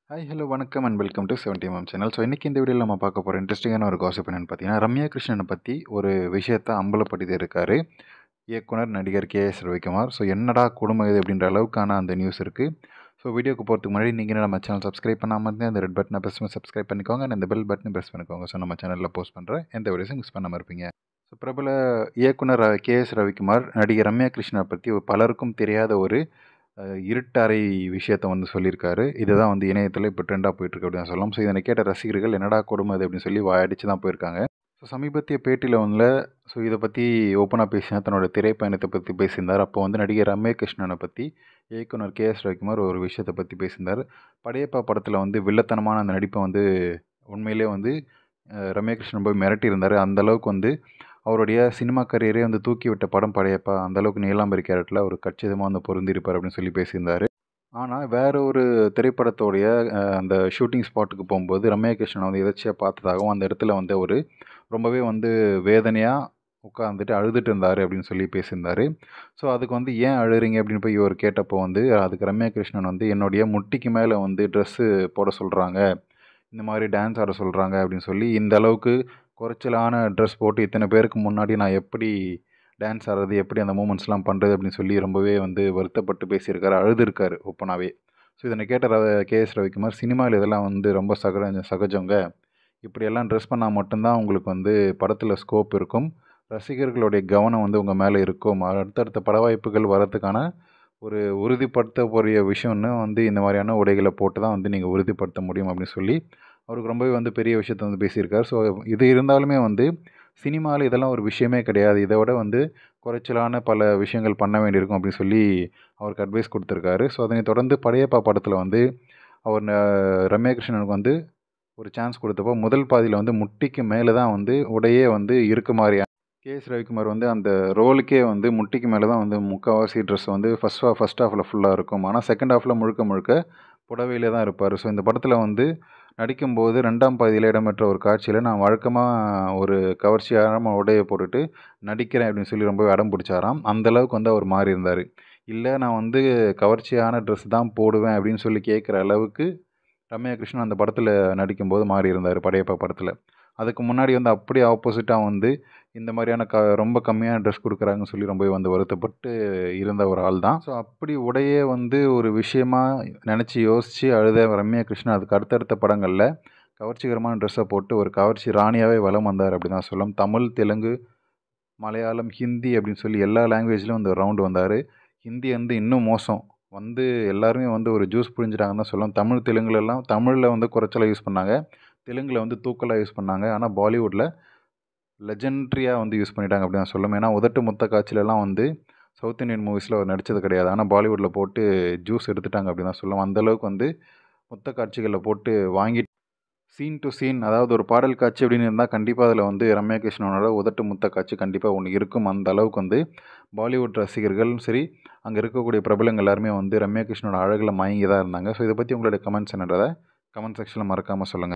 hi hello வணக்கம் and welcome to seventy MM channel so இன்றைக்கி இந்த வீடியோவில் நம்ம பார்க்க போகிற இன்ட்ரெஸ்டிங்கான ஒரு காசிப் என்னென்னு பார்த்தீங்கன்னா ரம்யா கிருஷ்ணனை பற்றி ஒரு விஷயத்தை அம்பலப்படுத்தி இருக்கார் இயக்குனர் நடிகர் கே எஸ் ரவிக்குமார் ஸோ என்னடா குடும்பம் இது அப்படின்ற அளவுக்கான அந்த நியூஸ் இருக்குது ஸோ வீடியோக்கு போகிறதுக்கு முன்னாடி நீங்கள் நம்ம சேனல் சப்ஸ்கிரைப் பண்ணாமல் இருந்தால் அந்த ரெட் பட்டனை ப்ரெஸ் பண்ணி சப்ஸ்கிரைப் பண்ணிக்கோங்க and இந்த பெல் பட்டனை ப்ரெஸ் பண்ணிக்கோங்க ஸோ நம்ம சேனலில் போஸ்ட் பண்ணுற எந்த வீடியோஸும் மிஸ் பண்ணாமல் இருப்பீங்க ஸோ பிரபல இயக்குனர் கே எஸ் ரவிக்குமார் நடிகர் ரம்யா கிருஷ்ணனை பற்றி பலருக்கும் தெரியாத ஒரு அஹ், இருட்டறை விஷயத்தை வந்து சொல்லியிருக்காரு இதுதான் வந்து இணையத்தில் இப்போ ட்ரெண்டாக போயிட்டுருக்கு அப்படின்னு சொல்லலாம் ஸோ இதனை கேட்ட ரசிகர்கள் என்னடா கொடுமை அது அப்படின்னு சொல்லி வாயடிச்சு தான் போயிருக்காங்க ஸோ சமீபத்திய பேட்டியில் வந்து ஸோ இதை பற்றி ஓப்பனாக பேசினா தன்னோட திரைப்பயணத்தை பற்றி பேசியிருந்தார் அப்போ வந்து நடிகர் ரம்யா கிருஷ்ணனை பற்றி இயக்குனர் கே எஸ் ரவிக்குமார் ஒரு விஷயத்தை பற்றி பேசியிருந்தார் படையப்பா படத்தில் வந்து வில்லத்தனமான அந்த நடிப்பை வந்து உண்மையிலே வந்து அஹ், ரம்யா கிருஷ்ணன் போய் மிரட்டியிருந்தார் அந்த அளவுக்கு வந்து அவருடைய சினிமா கரியரே வந்து தூக்கி விட்ட படம் படையப்பா அந்த அளவுக்கு நீலாம்பரி கேரட்டில் அவர் கச்சிதமாக வந்து பொருந்திருப்பார் அப்படின்னு சொல்லி பேசியிருந்தார் ஆனால் வேற ஒரு திரைப்படத்தோடைய அஹ், அந்த ஷூட்டிங் ஸ்பாட்டுக்கு போகும்போது ரம்யா கிருஷ்ணனை வந்து எதாச்சியாக பார்த்ததாகவும் அந்த இடத்துல வந்து அவர் ரொம்பவே வந்து வேதனையாக உட்காந்துட்டு அழுதுட்டு இருந்தார் அப்படின்னு சொல்லி பேசியிருந்தார் ஸோ அதுக்கு வந்து ஏன் அழுறீங்க அப்படின்னு போய் இவர் கேட்டப்போ வந்து அதுக்கு ரம்யா கிருஷ்ணன் வந்து என்னுடைய முட்டிக்கு மேலே வந்து ட்ரெஸ்ஸு போட சொல்கிறாங்க இந்த மாதிரி டான்ஸ் ஆட சொல்கிறாங்க அப்படின்னு சொல்லி இந்த அளவுக்கு குறைச்சலான ட்ரெஸ் போட்டு இத்தனை பேருக்கு முன்னாடி நான் எப்படி டான்ஸ் ஆடுறது எப்படி அந்த மூமெண்ட்ஸ்லாம் பண்ணுறது அப்படின்னு சொல்லி ரொம்பவே வந்து வருத்தப்பட்டு பேசியிருக்காரு அழுதுருக்காரு ஓப்பனாகவே ஸோ இதனை கேட்ட ரவ கே எஸ் ரவிக்குமார் சினிமாவில் இதெல்லாம் வந்து ரொம்ப சக சகஜங்க இப்படியெல்லாம் ட்ரெஸ் பண்ணால் மட்டும்தான் உங்களுக்கு வந்து படத்தில் ஸ்கோப் இருக்கும் ரசிகர்களுடைய கவனம் வந்து உங்கள் மேலே இருக்கும் அடுத்தடுத்த பட வாய்ப்புகள் வரதுக்கான ஒரு உறுதிப்படுத்தக்கூடிய விஷயம்னு வந்து இந்த மாதிரியான உடைகளை போட்டு தான் வந்து நீங்கள் உறுதிப்படுத்த முடியும் அப்படின்னு சொல்லி அவருக்கு ரொம்பவே வந்து பெரிய விஷயத்த வந்து பேசியிருக்கார் ஸோ இது இருந்தாலுமே வந்து சினிமாவில் இதெல்லாம் ஒரு விஷயமே கிடையாது இதை விட வந்து குறைச்சலான பல விஷயங்கள் பண்ண வேண்டியிருக்கும் அப்படின்னு சொல்லி அவருக்கு அட்வைஸ் கொடுத்துருக்காரு ஸோ அதனை தொடர்ந்து படையப்பா படத்தில் வந்து அவர் ந- ரம்யா கிருஷ்ணனுக்கு வந்து ஒரு சான்ஸ் கொடுத்தப்போ முதல் பாதியில் வந்து முட்டிக்கு மேலே தான் வந்து உடையே வந்து இருக்க மாதிரியான கே எஸ் ரவிக்குமார் வந்து அந்த ரோலுக்கே வந்து முட்டிக்கு மேலே தான் வந்து முக்கால்வாசி ட்ரெஸ் வந்து ஃபஸ்ட் ஹாஃப் ஃபஸ்ட் ஹாஃபில் ஃபுல்லாக இருக்கும் ஆனால் செகண்ட் ஹாஃபில் முழுக்க முழுக்க புடவையிலே தான் இருப்பார் ஸோ இந்த படத்தில் வந்து நடிக்கும்போது ரெண்டாம் பாதியில் இடம்பெற்ற ஒரு காட்சியில் நான் வழக்கமாக ஒரு கவர்ச்சியான உடையை போட்டுட்டு நடிக்கிறேன் அப்படின்னு சொல்லி ரொம்பவே அடம் பிடிச்சாராம் அந்த அளவுக்கு வந்து அவர் மாறி இருந்தார் இல்லை நான் வந்து கவர்ச்சியான ட்ரெஸ் தான் போடுவேன் அப்படின்னு சொல்லி கேட்குற அளவுக்கு ரம்யா கிருஷ்ணன் அந்த படத்தில் நடிக்கும்போது மாறி இருந்தார் படையப்பா படத்தில் அதுக்கு முன்னாடி வந்து அப்படியே ஆப்போசிட்டாக வந்து இந்த மாதிரியான க ரொம்ப கம்மியான ட்ரெஸ் கொடுக்குறாங்கன்னு சொல்லி ரொம்பவே வந்து வருத்தப்பட்டு இருந்த ஒரு ஆள் தான் ஸோ அப்படி உடையே வந்து ஒரு விஷயமா நினச்சி யோசித்து அழுத ரம்யா கிருஷ்ணன் அதுக்கு அடுத்தடுத்த படங்களில் கவர்ச்சிகரமான ட்ரெஸ்ஸை போட்டு ஒரு கவர்ச்சி ராணியாகவே வலம் வந்தார் அப்படி தான் சொல்லலாம் தமிழ் தெலுங்கு மலையாளம் ஹிந்தி அப்படின்னு சொல்லி எல்லா லாங்குவேஜ்லையும் வந்து ரவுண்டு வந்தார் ஹிந்தி வந்து இன்னும் மோசம் வந்து எல்லாருமே வந்து ஒரு ஜூஸ் புரிஞ்சிட்டாங்கன்னு தான் சொல்லலாம் தமிழ் தெலுங்குலலாம் தமிழில் வந்து குறைச்சலாக யூஸ் பண்ணாங்க தெலுங்கில் வந்து தூக்கலாக யூஸ் பண்ணாங்க ஆனால் பாலிவுட்டில் லெஜெண்ட்ரியாக வந்து யூஸ் பண்ணிட்டாங்க அப்படின்னு தான் சொல்லுவேன் ஏன்னா உதட்டு முத்த காட்சியிலலாம் வந்து சவுத் இந்தியன் மூவிஸில் அவர் நடித்தது கிடையாது ஆனால் பாலிவுட்டில் போட்டு ஜூஸ் எடுத்துட்டாங்க அப்படின்னு தான் சொல்லுவோம் அந்தளவுக்கு வந்து முத்த காட்சிகளில் போட்டு வாங்கி சீன் டு சீன் அதாவது ஒரு பாடல் காட்சி அப்படின்னு இருந்தால் கண்டிப்பாக அதில் வந்து ரம்யா கிருஷ்ணனோட உதட்டு முத்த காட்சி கண்டிப்பாக ஒன்று இருக்கும் அந்த அளவுக்கு வந்து பாலிவுட் ரசிகர்களும் சரி அங்கே இருக்கக்கூடிய பிரபலங்கள் எல்லாருமே வந்து ரம்யா கிருஷ்ணனோட அழகில் மயங்கி தான் இருந்தாங்க ஸோ இதை பற்றி உங்களுடைய கமெண்ட்ஸ் என்னன்றதை கமெண்ட் செக்ஷனில் மறக்காமல் சொல்லுங்கள்